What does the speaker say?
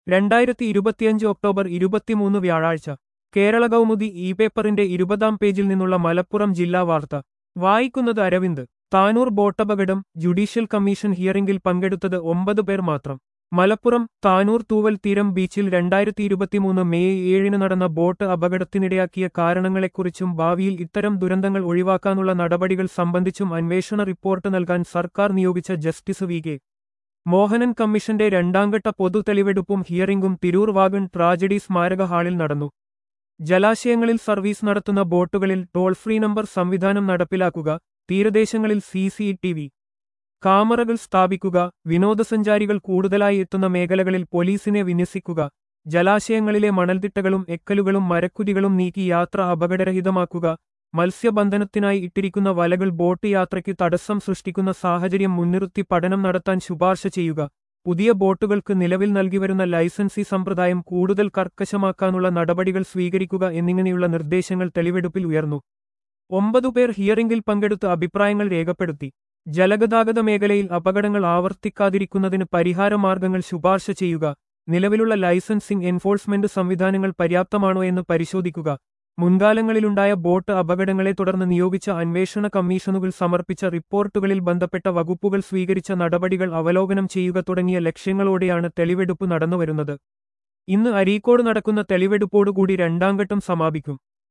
രണ്ടായിരത്തി ഇരുപത്തിയഞ്ച് ഒക്ടോബർ ഇരുപത്തിമൂന്ന് വ്യാഴാഴ്ച കേരള കൗമുദി ഇ പേപ്പറിന്റെ ഇരുപതാം പേജിൽ നിന്നുള്ള മലപ്പുറം ജില്ലാ വാർത്ത വായിക്കുന്നത് അരവിന്ദ് താനൂർ ബോട്ടപകടം ജുഡീഷ്യൽ കമ്മീഷൻ ഹിയറിംഗിൽ പങ്കെടുത്തത് ഒമ്പത് പേർ മാത്രം മലപ്പുറം താനൂർ തൂവൽ തീരം ബീച്ചിൽ രണ്ടായിരത്തി ഇരുപത്തിമൂന്ന് മെയ് ഏഴിന് നടന്ന ബോട്ട് അപകടത്തിനിടയാക്കിയ കാരണങ്ങളെക്കുറിച്ചും ഭാവിയിൽ ഇത്തരം ദുരന്തങ്ങൾ ഒഴിവാക്കാനുള്ള നടപടികൾ സംബന്ധിച്ചും അന്വേഷണ റിപ്പോർട്ട് നൽകാൻ സർക്കാർ നിയോഗിച്ച ജസ്റ്റിസ് വി കെ മോഹനൻ കമ്മീഷന്റെ രണ്ടാംഘട്ട പൊതു തെളിവെടുപ്പും ഹിയറിംഗും തിരൂർ വാഗൺ ട്രാജഡി സ്മാരക ഹാളിൽ നടന്നു ജലാശയങ്ങളിൽ സർവീസ് നടത്തുന്ന ബോട്ടുകളിൽ ടോൾ ഫ്രീ നമ്പർ സംവിധാനം നടപ്പിലാക്കുക തീരദേശങ്ങളിൽ സി സി ടി വി കാമറകൾ സ്ഥാപിക്കുക വിനോദസഞ്ചാരികൾ കൂടുതലായി എത്തുന്ന മേഖലകളിൽ പോലീസിനെ വിന്യസിക്കുക ജലാശയങ്ങളിലെ മണൽത്തിട്ടകളും എക്കലുകളും മരക്കുതികളും നീക്കി യാത്ര അപകടരഹിതമാക്കുക മത്സ്യബന്ധനത്തിനായി ഇട്ടിരിക്കുന്ന വലകൾ ബോട്ട് യാത്രയ്ക്ക് തടസ്സം സൃഷ്ടിക്കുന്ന സാഹചര്യം മുൻനിർത്തി പഠനം നടത്താൻ ശുപാർശ ചെയ്യുക പുതിയ ബോട്ടുകൾക്ക് നിലവിൽ നൽകിവരുന്ന ലൈസൻസി സമ്പ്രദായം കൂടുതൽ കർക്കശമാക്കാനുള്ള നടപടികൾ സ്വീകരിക്കുക എന്നിങ്ങനെയുള്ള നിർദ്ദേശങ്ങൾ തെളിവെടുപ്പിൽ ഉയർന്നു ഒമ്പതുപേർ ഹിയറിംഗിൽ പങ്കെടുത്ത് അഭിപ്രായങ്ങൾ രേഖപ്പെടുത്തി ജലഗതാഗത മേഖലയിൽ അപകടങ്ങൾ ആവർത്തിക്കാതിരിക്കുന്നതിന് പരിഹാരമാർഗങ്ങൾ ശുപാർശ ചെയ്യുക നിലവിലുള്ള ലൈസൻസിംഗ് എൻഫോഴ്സ്മെന്റ് സംവിധാനങ്ങൾ പര്യാപ്തമാണോ എന്ന് പരിശോധിക്കുക മുൻകാലങ്ങളിലുണ്ടായ ബോട്ട് അപകടങ്ങളെ തുടർന്ന് നിയോഗിച്ച അന്വേഷണ കമ്മീഷനുകൾ സമർപ്പിച്ച റിപ്പോർട്ടുകളിൽ ബന്ധപ്പെട്ട വകുപ്പുകൾ സ്വീകരിച്ച നടപടികൾ അവലോകനം ചെയ്യുക തുടങ്ങിയ ലക്ഷ്യങ്ങളോടെയാണ് തെളിവെടുപ്പ് നടന്നുവരുന്നത് ഇന്ന് അരീക്കോട് നടക്കുന്ന തെളിവെടുപ്പോടുകൂടി രണ്ടാംഘട്ടം സമാപിക്കും